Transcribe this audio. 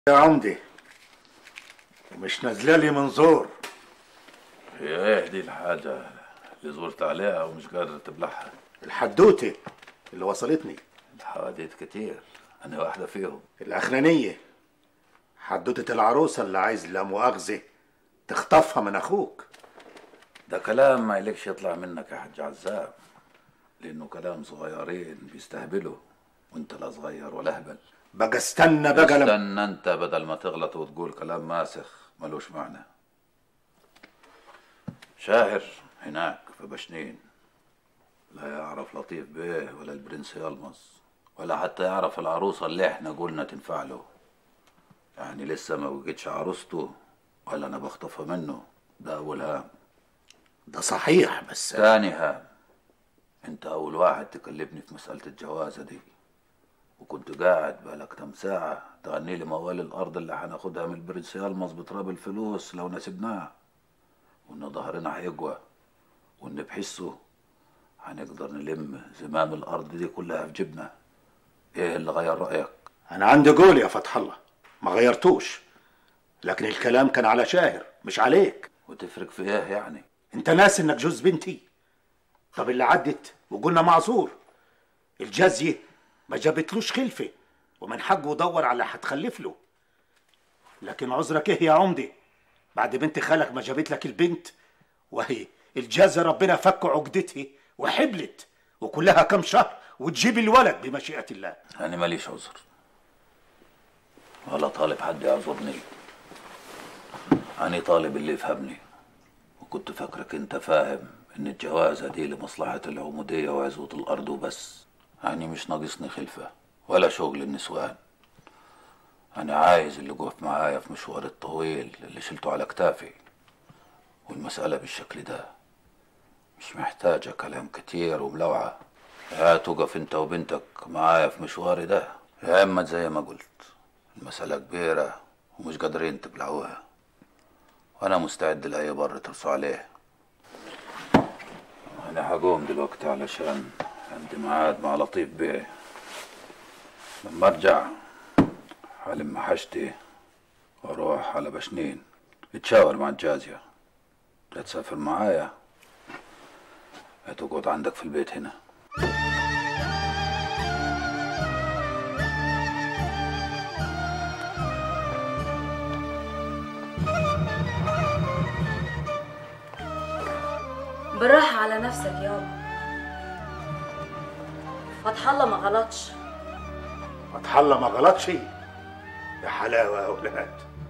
يا عمدي ومش نازله لي منظور هي ايه دي الحاجة اللي زورت عليها ومش قادر تبلعها الحدوته اللي وصلتني الحواديت كتير أنا واحدة فيهم الاخرانيه حدوته العروسه اللي عايز لا مؤاخذه تخطفها من اخوك ده كلام ما يليكش يطلع منك يا حاج عزام لأنه كلام صغيرين بيستهبلوا وانت لا صغير ولا هبل بقى استنى بقى لما استنى انت بدل ما تغلط وتقول كلام ماسخ ملوش معنى شاهر هناك في بشنين لا يعرف لطيف بيه ولا البرنس يلمص ولا حتى يعرف العروسة اللي احنا قلنا تنفع له يعني لسه ما وجدش عروسته ولا انا بخطفها منه ده اول هام ده صحيح بس تاني هام انت اول واحد تكلمني في مسألة الجوازة دي وكنت قاعد بقالك كام ساعة تغني لي موال الأرض اللي هناخدها من البرنس يلمص بتراب الفلوس لو نسبناه وإن ظهرنا هيقوى وإن بحسه هنقدر نلم زمام الأرض دي كلها في جبنا إيه اللي غير رأيك؟ انا عندي قول يا فتح الله ما غيرتوش لكن الكلام كان على شاهر مش عليك وتفرق في إيه يعني؟ انت ناسي انك جوز بنتي طب اللي عدت وقلنا معذور الجازية ما جابتلوش خلفة ومن حقه يدور على هتخلف له لكن عذرك ايه يا عمدي بعد بنت خالك ما جابت لك البنت وهي الجازة ربنا فك عقدتها وحبلت وكلها كم شهر وتجيب الولد بمشيئة الله أنا ماليش عذر ولا طالب حد يعذرني أنا طالب اللي يفهمني وكنت فاكرك أنت فاهم إن الجوازة دي لمصلحة العمودية وعزوة الأرض وبس يعني مش ناقصني خلفة ولا شغل النسوان أنا عايز اللي يقف معايا في مشوار الطويل اللي شلته على كتافي والمسألة بالشكل ده مش محتاجة كلام كتير وملوعة يا تقف انت وبنتك معايا في مشواري ده يا اما زي ما قلت المسألة كبيرة ومش قادرين تبلعوها وانا مستعد لأي بر ترسوا عليه انا هقوم دلوقتي علشان عندي ميعاد مع لطيف بيه لما ارجع هلم حاجتي واروح على بشنين اتشاور مع الجازية لا تسافر معايا يا تقعد عندك في البيت هنا بالراحة على نفسك يابا فتح الله ما غلطش فتح الله ما غلطش يا حلاوة يا أولاد